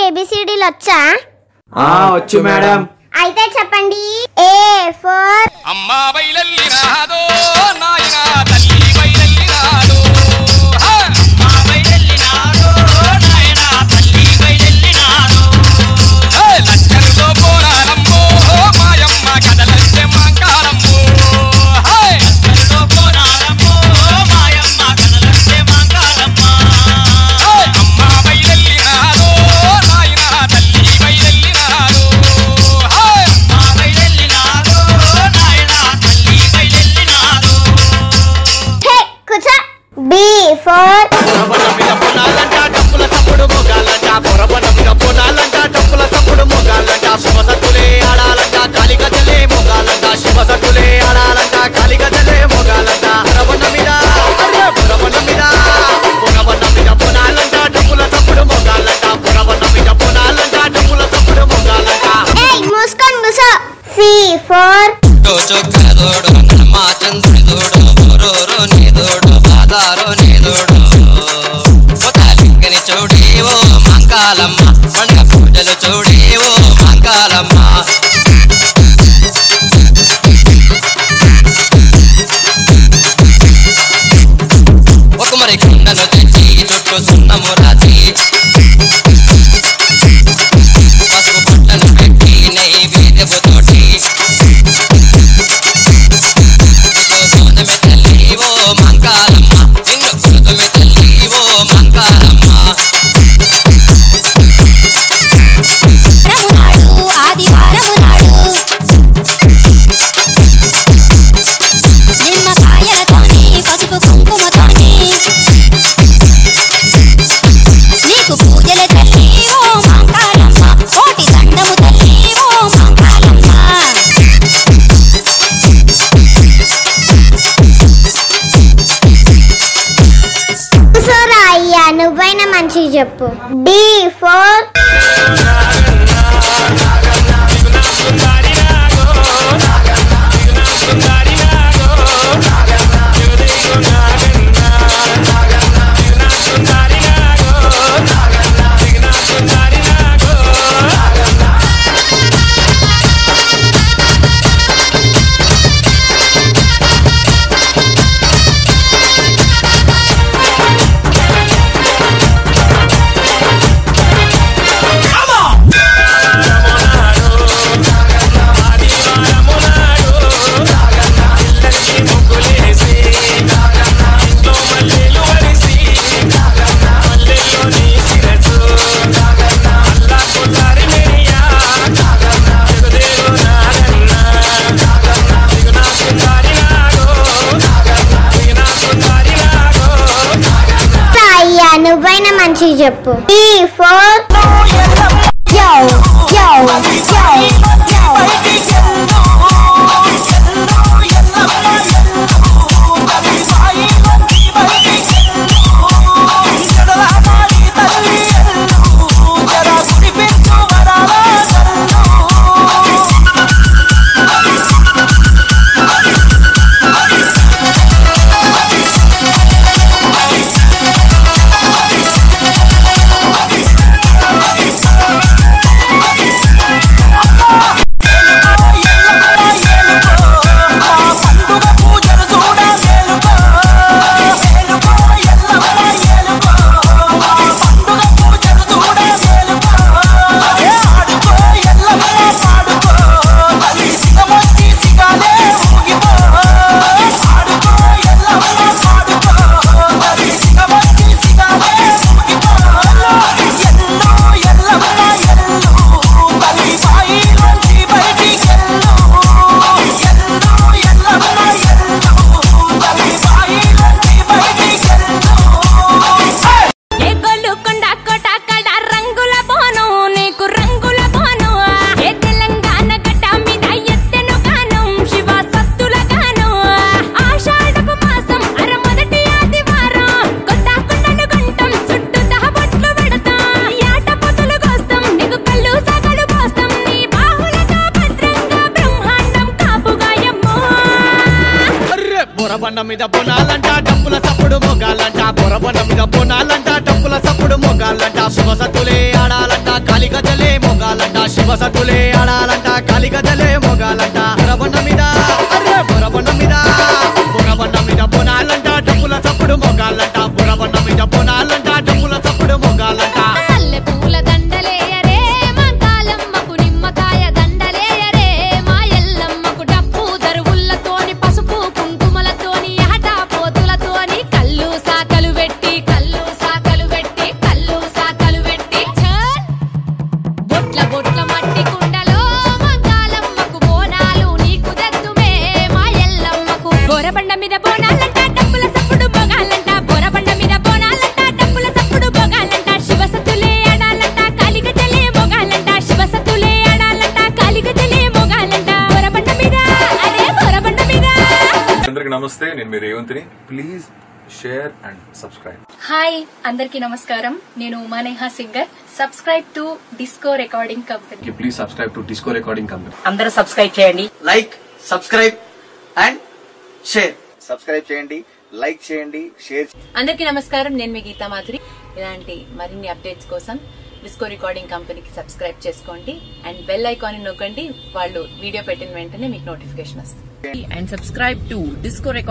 ఏబిసిడీలు వచ్చా ఆ వచ్చు మేడం అయితే చెప్పండి ఏ ఫోర్ అమ్మా బయలెల్లినాదో నాయన తల్లి బయలెల్లినాదో హా! అమ్మా బయలెల్లినాదో నాయన తల్లి బయలెల్లినాదో హే! లచ్చరుతో పోరాడమ్మో మాయమ్మ కదలచ్చే మాంకారమ్మో హే! లచ్చరుతో పోరాడమ్మో మాయమ్మ కదలచ్చే మాంకారమ్మ హే! అమ్మా బయలెల్లినాదో నాయన తల్లి బయలెల్లినాదో హే! అమ్మా బయలెల్లినాదో నాయన తల్లి బయలెల్లినాదో హే కూర్చో బి ఫోర్ పొరబన మీద పొనాలంట డప్పుల తప్పుడు మొగాలంట పొరబన మీద పొనాలంట డప్పుల తప్పుడు మొగాలంట శివసత్తులే ఆడాలంట కాలిగజలే మొగాలంట శివసత్తులే ఆడాలంట కాలిగజలే మొగాలంట పొరబన మీద అరే పొరబన మీద పొరబన మీద పొనాలంట డప్పుల తప్పుడు మొగాలంట పొరబన మీద పొనాలంట డప్పుల తప్పుడు మొగాలంట ఏయ్ మూసుకొని కూర్చో సి ఫోర్ చొక్కదోడు మా చంద్రుడోడు బోరోరో నీదోడు బాదారో నీదోడు లింగని చూడేవో మంకాలమ్మ పండగ పూజలు చూడేవో మంకాలమ్మ ఒక మరి కుండను తెచ్చి చుట్టూ సున్నము రాసి పసుపు బట్టలు పెట్టి నైవేద్యపుతోటి కుదుమె తల్లి ఓ మంకాలమ్మ నిన్ను కుదుమె తల్లి ఓ మంకాలమ్మ రమునాడు ఆదివారము నాడు నిమ్మకాయలతోని పసుపు కుంకుమతోని నీకు పూజల తల్లి ఓ మంకాలమ్మ కోటి దండము తల్లి ఓ మంకాలమ్మ కూర్చోరా అయ్యా నువ్వైనా మంచిగా చెప్పు డి ఫోర్ రా అయ్యా నువ్వైనా మంచిగా చెప్పు డి ఫోర్ యో యో యో ఏ గొల్లుకొండ కోటాకడ రంగుల బోను నీకు రంగుల బోను ఏ తెలంగాణ గడ్డ మీద ఎత్తెను గానం శివ సత్తుల గానం ఆషాఢపు మాసం అర మొదటి ఆదివారం కొత్త కొండను గంటం చుట్టూ దహబొట్లు పెడతాం యాట పొతులు కోస్తాం నీకు కళ్ళు సగలు పోస్తాం నీ బాహులతో భద్రంగా బ్రహ్మాండం కాపుగాయమ్మో అర్రె బొరబండ మీద బొనాలంట డప్పుల తప్పుడు మొగాలంట బొరబండ మీద బొనాలంట డప్పుల తప్పుడు మొగాలంట శివసత్తులే ఆడాలంట కాలి గజలే మొగాలంట శివ సత్తులే ఆడాలంట కాలి గజలే మొగాలంట బొరబండ మీద అరే బొరబండ మీద బొరబండ మీద బొనాలంట డబ్బుల చప్పుడు మొగాలంట బొరబండ మీద బొనాలంట డబ్బుల చప్పుడు మొగాలంట మల్లె పూల దండలేయరే మా కాలమ్మకు నిమ్మకాయ దండలేయరే మా ఎల్లమ్మకు డప్పు దరువులతోని పసుపు కుంకుమలతోని ఆట పోతులతోని కళ్ళు సాకలు పెట్టి కళ్ళు సాకలు పెట్టి కళ్ళు సాకలు పెట్టి ఛర్! బొట్ల బొట్ల మట్టి కుండలో మా కాలమ్మకు బోనాలు నీకు దద్దుమే మా ఎల్లమ్మకు బోరబండ మీద బోనాలంట డప్పుల సప్పుడు బొగాలంట బోరబండ మీద బోనాలంట డప్పుల సప్పుడు బొగాలంట శివసత్తులే ఆడాలంట కాలిగ జలే మొగాలంట శివసత్తులే ఆడాలంట కాలిగ జలే మొగాలంట బోరబండ మీద అరే బోరబండ మీద అందరికి నమస్తే నేను మీ రేవంత్ని please share and subscribe hi అందరికీ నమస్కారం నేను Umaneha singer subscribe to disco recording company please subscribe to disco recording company అందరూ సబ్స్క్రైబ్ చేయండి like subscribe and share subscribe చేయండి లైక్ చేయండి షేర్ అందరికీ నమస్కారం నేను మీ గీతా మాధురి ఇలాంటి మరిన్ని అప్డేట్స్ కోసం డిస్కో రికార్డింగ్ కంపెనీకి సబ్స్క్రైబ్ చేసుకోండి అండ్ బెల్ ఐకాన్ నొక్కండి వాళ్ళు వీడియో పెట్టిన వెంటనే మీకు నోటిఫికేషన్ వస్తుంది అండ్ సబ్స్క్రైబ్ టు డిస్కో